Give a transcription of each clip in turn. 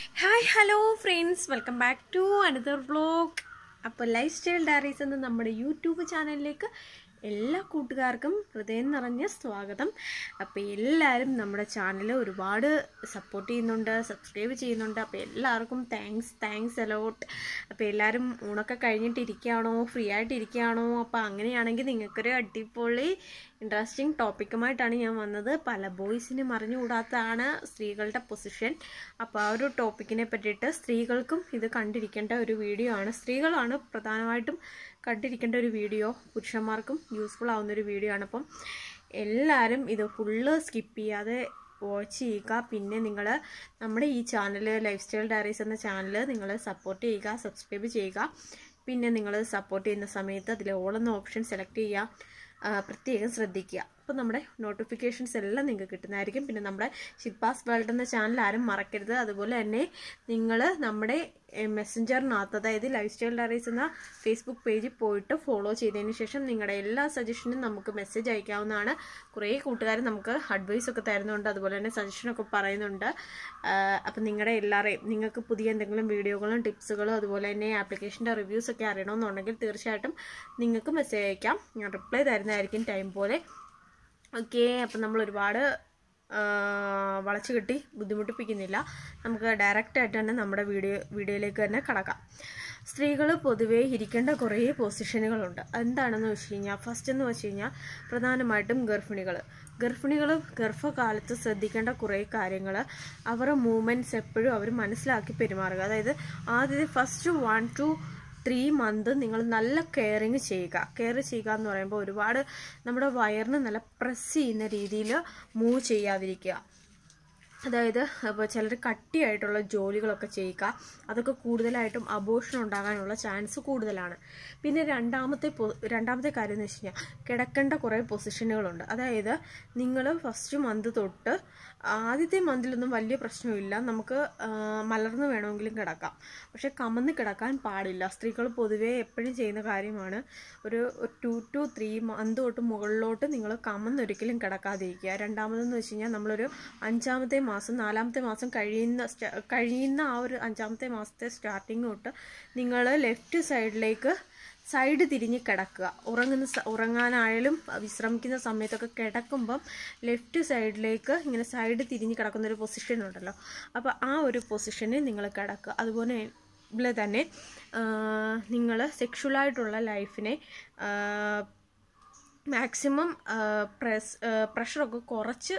hi hello friends welcome back to another vlog അപ്പോൾ life style diaries എന്ന നമ്മുടെ YouTube ചാനലിലേക്ക് എല്ലാ കൂട്ടുകാർക്കും ഹൃദയം നിറഞ്ഞ സ്വാഗതം അപ്പോൾ എല്ലാവരും നമ്മുടെ ചാനൽ ഒരുപാട് സപ്പോർട്ട് ചെയ്യുന്നുണ്ട് സബ്സ്ക്രൈബ് ചെയ്യുന്നുണ്ട് അപ്പോൾ എല്ലാവർക്കും താങ്ക്സ് താങ്ക്സ് അലോട്ട് അപ്പോൾ എല്ലാവരും ഊണൊക്കെ കഴിഞ്ഞിട്ട് ഇരിക്കുകയാണോ ഫ്രീ ആയിട്ട് ഇരിക്കുകയാണോ അപ്പോൾ അങ്ങനെയാണെങ്കിൽ നിങ്ങൾക്കൊരു അടിപൊളി ഇൻട്രസ്റ്റിംഗ് ടോപ്പിക്കുമായിട്ടാണ് ഞാൻ വന്നത് പല ബോയ്സിനും അറിഞ്ഞുകൂടാത്തതാണ് സ്ത്രീകളുടെ പൊസിഷൻ അപ്പോൾ ആ ഒരു ടോപ്പിക്കിനെ പറ്റിയിട്ട് സ്ത്രീകൾക്കും ഇത് കണ്ടിരിക്കേണ്ട ഒരു വീഡിയോ ആണ് സ്ത്രീകളാണ് പ്രധാനമായിട്ടും കണ്ടിരിക്കേണ്ട ഒരു വീഡിയോ പുരുഷന്മാർക്കും യൂസ്ഫുൾ ആവുന്ന ഒരു വീഡിയോ ആണ് അപ്പം എല്ലാവരും ഇത് ഫുള്ള് സ്കിപ്പ് ചെയ്യാതെ വാച്ച് ചെയ്യുക പിന്നെ നിങ്ങൾ നമ്മുടെ ഈ ചാനൽ ലൈഫ് സ്റ്റൈൽ ഡയറീസ് എന്ന ചാനൽ നിങ്ങൾ സപ്പോർട്ട് ചെയ്യുക സബ്സ്ക്രൈബ് ചെയ്യുക പിന്നെ നിങ്ങൾ സപ്പോർട്ട് ചെയ്യുന്ന സമയത്ത് അതിൽ ഓൾ എന്ന ഓപ്ഷൻ സെലക്ട് ചെയ്യുക ആ, പ്രത്യേകം ശ്രദ്ധിക്കുക അപ്പോൾ നമ്മുടെ നോട്ടിഫിക്കേഷൻസ് എല്ലാം നിങ്ങൾക്ക് കിട്ടുന്നതായിരിക്കും പിന്നെ നമ്മുടെ ഷിപ്പാസ് വേൾഡ് എന്ന ചാനൽ ആരും മറക്കരുത് അതുപോലെ തന്നെ നിങ്ങൾ നമ്മുടെ മെസ്സഞ്ചറിനകത്ത് അതായത് ലൈഫ് സ്റ്റൈൽ ഡയറീസ് എന്ന ഫേസ്ബുക്ക് പേജിൽ പോയിട്ട് ഫോളോ ചെയ്തതിന് ശേഷം നിങ്ങളുടെ എല്ലാ സജഷനും നമുക്ക് മെസ്സേജ് അയക്കാവുന്നതാണ് കുറേ കൂട്ടുകാർ നമുക്ക് അഡ്വൈസ് ഒക്കെ തരുന്നുണ്ട് അതുപോലെ തന്നെ സജഷനൊക്കെ പറയുന്നുണ്ട് അപ്പം നിങ്ങളുടെ എല്ലാവരെയും നിങ്ങൾക്ക് പുതിയ എന്തെങ്കിലും വീഡിയോകളും ടിപ്സുകളും അതുപോലെ തന്നെ ആപ്ലിക്കേഷൻ്റെ റിവ്യൂസ് ഒക്കെ അറിയണമെന്നുണ്ടെങ്കിൽ തീർച്ചയായിട്ടും നിങ്ങൾക്ക് മെസ്സേജ് അയക്കാം ഞാൻ റിപ്ലൈ തരുന്നതായിരിക്കും ടൈം പോലെ ഓക്കെ അപ്പം നമ്മൾ ഒരുപാട് ആ, വളച്ചു കെട്ടി ബുദ്ധിമുട്ടിപ്പിക്കുന്നില്ല നമുക്ക് ഡയറക്റ്റ് ആയിട്ട് തന്നെ നമ്മുടെ വീഡിയോ വീഡിയോയിലേക്ക് തന്നെ കടക്കാം സ്ത്രീകൾ പൊതുവേ ഇരിക്കേണ്ട കുറേ പൊസിഷനുകളുണ്ട് എന്താണെന്ന് വെച്ച് കഴിഞ്ഞാൽ ഫസ്റ്റ് എന്ന് വെച്ച് കഴിഞ്ഞാൽ പ്രധാനമായിട്ടും ഗർഭിണികൾ ഗർഭിണികൾ ഗർഭകാലത്ത് ശ്രദ്ധിക്കേണ്ട കുറേ കാര്യങ്ങൾ അവരുടെ മൂവ്മെൻറ്റ്സ് എപ്പോഴും അവർ മനസ്സിലാക്കി പെരുമാറുക അതായത് ആദ്യത്തെ first one two three month നിങ്ങൾ നല്ല കെയറിങ് ചെയ്യുക കെയർ ചെയ്യുക എന്ന് പറയുമ്പോൾ ഒരുപാട് നമ്മുടെ വയറിന് നല്ല പ്രസ് ചെയ്യുന്ന രീതിയിൽ മൂവ് ചെയ്യാതിരിക്കുക അതായത് അപ്പോൾ ചിലർ കട്ടിയായിട്ടുള്ള ജോലികളൊക്കെ ചെയ്യുക അതൊക്കെ കൂടുതലായിട്ടും അബോഷൻ ഉണ്ടാകാനുള്ള ചാൻസ് കൂടുതലാണ് പിന്നെ രണ്ടാമത്തെ പൊ- രണ്ടാമത്തെ കാര്യം എന്ന് വെച്ച് കഴിഞ്ഞാൽ കിടക്കേണ്ട കുറേ പൊസിഷനുകളുണ്ട് അതായത് നിങ്ങൾ ഫസ്റ്റ് മന്ത് തൊട്ട് ആദ്യത്തെ മന്തിലൊന്നും വലിയ പ്രശ്നമില്ല നമുക്ക് ആ, മലർന്ന് വേണമെങ്കിലും കിടക്കാം പക്ഷെ കമന്ന് കിടക്കാൻ പാടില്ല സ്ത്രീകൾ പൊതുവേ എപ്പോഴും ചെയ്യുന്ന കാര്യമാണ് ഒരു ടു ടു ത്രീ മന്ത് തൊട്ട് മുകളിലോട്ട് നിങ്ങൾ കമന്നൊരിക്കലും കിടക്കാതിരിക്കുക രണ്ടാമതെന്ന് വെച്ച് കഴിഞ്ഞാൽ നമ്മളൊരു അഞ്ചാമത്തെ മാസം നാലാമത്തെ മാസം കഴിയുന്ന സ്റ്റ- കഴിയുന്ന ആ ഒരു അഞ്ചാമത്തെ മാസത്തെ സ്റ്റാർട്ടിങ് തൊട്ട് നിങ്ങൾ ലെഫ്റ്റ് സൈഡിലേക്ക് സൈഡ് തിരിഞ്ഞ് കിടക്കുക ഉറങ്ങുന്ന സ- ഉറങ്ങാനായാലും വിശ്രമിക്കുന്ന സമയത്തൊക്കെ കിടക്കുമ്പം ലെഫ്റ്റ് സൈഡിലേക്ക് ഇങ്ങനെ സൈഡ് തിരിഞ്ഞ് കിടക്കുന്ന ഒരു പൊസിഷൻ ഉണ്ടല്ലോ അപ്പോൾ ആ ഒരു പൊസിഷനിൽ നിങ്ങൾ കിടക്കുക അതുപോലെ പോലെ തന്നെ നിങ്ങൾ സെക്ഷുവലായിട്ടുള്ള ലൈഫിനെ മാക്സിമം പ്രസ് പ്രഷറൊക്കെ കുറച്ച്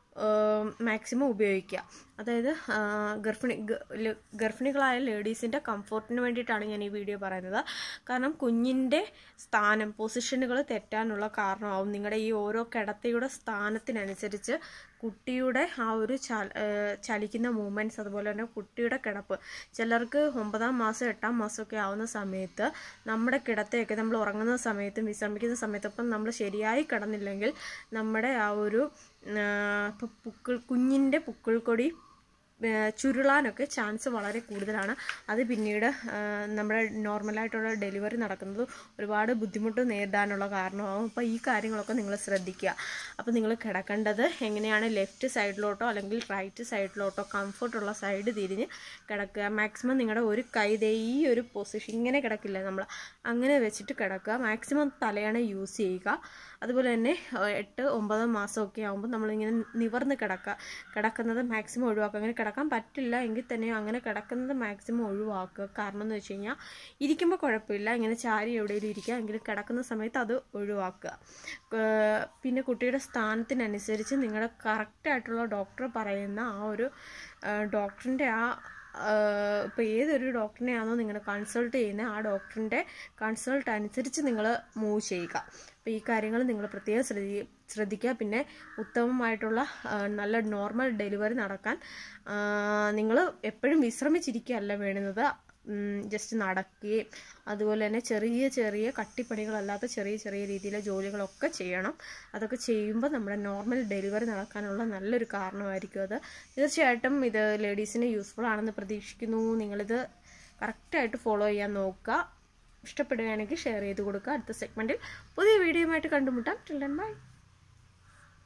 മാക്സിമം ഉപയോഗിക്കുക അതായത് ആ, ഗർഭിണി ഗ- ല- ഗർഭിണികളായ ലേഡീസിൻ്റെ കംഫോർട്ടിന് വേണ്ടിയിട്ടാണ് ഞാൻ ഈ വീഡിയോ പറയുന്നത് കാരണം കുഞ്ഞിൻ്റെ സ്ഥാനം പൊസിഷനുകൾ തെറ്റാനുള്ള കാരണമാവും നിങ്ങളുടെ ഈ ഓരോ കിടത്തയുടെ സ്ഥാനത്തിനനുസരിച്ച് കുട്ടിയുടെ ആ ഒരു ചല ഏഹ് ചലിക്കുന്ന മൂമെൻറ്റ്സ് അതുപോലെ തന്നെ കുട്ടിയുടെ കിടപ്പ് ചിലർക്ക് ഒമ്പതാം മാസം എട്ടാം മാസമൊക്കെ ആവുന്ന സമയത്ത് നമ്മുടെ കിടത്തയൊക്കെ നമ്മൾ ഉറങ്ങുന്ന സമയത്തും വിശ്രമിക്കുന്ന സമയത്തും നമ്മൾ ശരിയായി കിടന്നില്ലെങ്കിൽ നമ്മുടെ ആ ഒരു ഇപ്പോൾ പുക്കിൾ കുഞ്ഞിൻ്റെ പുക്കിൾക്കൊടി ഏഹ് ചുരുളാനൊക്കെ ചാൻസ് വളരെ കൂടുതലാണ് അത് പിന്നീട് ഏഹ് നമ്മുടെ നോർമലായിട്ടുള്ള ഡെലിവറി നടക്കുന്നത് ഒരുപാട് ബുദ്ധിമുട്ട് നേരിടാനുള്ള കാരണമാകും അപ്പോൾ ഈ കാര്യങ്ങളൊക്കെ നിങ്ങൾ ശ്രദ്ധിക്കുക അപ്പോൾ നിങ്ങൾ കിടക്കേണ്ടത് എങ്ങനെയാണ് ലെഫ്റ്റ് സൈഡിലോട്ടോ അല്ലെങ്കിൽ റൈറ്റ് സൈഡിലോട്ടോ കംഫർട്ടുള്ള സൈഡ് തിരിഞ്ഞ് കിടക്കുക മാക്സിമം നിങ്ങളുടെ ഒരു കൈ ദേ ഈ ഒരു പൊസിഷൻ ഇങ്ങനെ കിടക്കില്ല നമ്മൾ അങ്ങനെ വെച്ചിട്ട് കിടക്കുക മാക്സിമം തലയണ യൂസ് ചെയ്യുക അതുപോലെ തന്നെ ഏഹ് എട്ട് ഒമ്പത് മാസമൊക്കെ ആകുമ്പോൾ നമ്മളിങ്ങനെ നിവർന്ന് കിടക്കുക കിടക്കുന്നത് മാക്സിമം ഒഴിവാക്കുക അങ്ങനെ കിടക്കാൻ പറ്റില്ല എങ്കിൽ തന്നെ അങ്ങനെ കിടക്കുന്നത് മാക്സിമം ഒഴിവാക്കുക കാരണം എന്ന് വെച്ച് കഴിഞ്ഞാൽ ഇരിക്കുമ്പോൾ കുഴപ്പമില്ല ഇങ്ങനെ ചാരി എവിടെയെങ്കിലും ഇരിക്കുക എങ്കിലും കിടക്കുന്ന സമയത്ത് അത് ഒഴിവാക്കുക ഏഹ് പിന്നെ കുട്ടിയുടെ സ്ഥാനത്തിനനുസരിച്ച് നിങ്ങളുടെ കറക്റ്റായിട്ടുള്ള ഡോക്ടർ പറയുന്ന ആ ഒരു ഡോക്ടറിൻ്റെ ആ ഇപ്പോൾ ഏതൊരു ഡോക്ടറിനെയാണോ നിങ്ങൾ കൺസൾട്ട് ചെയ്യുന്നത് ആ ഡോക്ടറിൻ്റെ കൺസൾട്ട് അനുസരിച്ച് നിങ്ങൾ മൂവ് ചെയ്യുക അപ്പോൾ ഈ കാര്യങ്ങൾ നിങ്ങൾ പ്രത്യേകം ശ്രദ്ധി ശ്രദ്ധിക്കുക പിന്നെ ഉത്തമമായിട്ടുള്ള ആ, നല്ല നോർമൽ ഡെലിവറി നടക്കാൻ നിങ്ങൾ എപ്പോഴും വിശ്രമിച്ചിരിക്കുകയല്ല വേണ്ടുന്നത് ജസ്റ്റ് നടക്കുകയും അതുപോലെ തന്നെ ചെറിയ ചെറിയ കട്ടിപ്പണികളല്ലാത്ത ചെറിയ ചെറിയ രീതിയിലെ ജോലികളൊക്കെ ചെയ്യണം അതൊക്കെ ചെയ്യുമ്പോൾ നമ്മുടെ നോർമൽ ഡെലിവറി നടക്കാനുള്ള നല്ലൊരു കാരണമായിരിക്കും അത് തീർച്ചയായിട്ടും ഇത് ലേഡീസിന് യൂസ്ഫുൾ ആണെന്ന് പ്രതീക്ഷിക്കുന്നു നിങ്ങളിത് കറക്റ്റായിട്ട് ഫോളോ ചെയ്യാൻ നോക്കുക ഇഷ്ടപ്പെടുകയാണെങ്കിൽ ഷെയർ ചെയ്ത് കൊടുക്കുക അടുത്ത സെഗ്മെൻറ്റിൽ പുതിയ വീഡിയോയുമായിട്ട് കണ്ടുമുട്ടാം ടിൽ ബൈ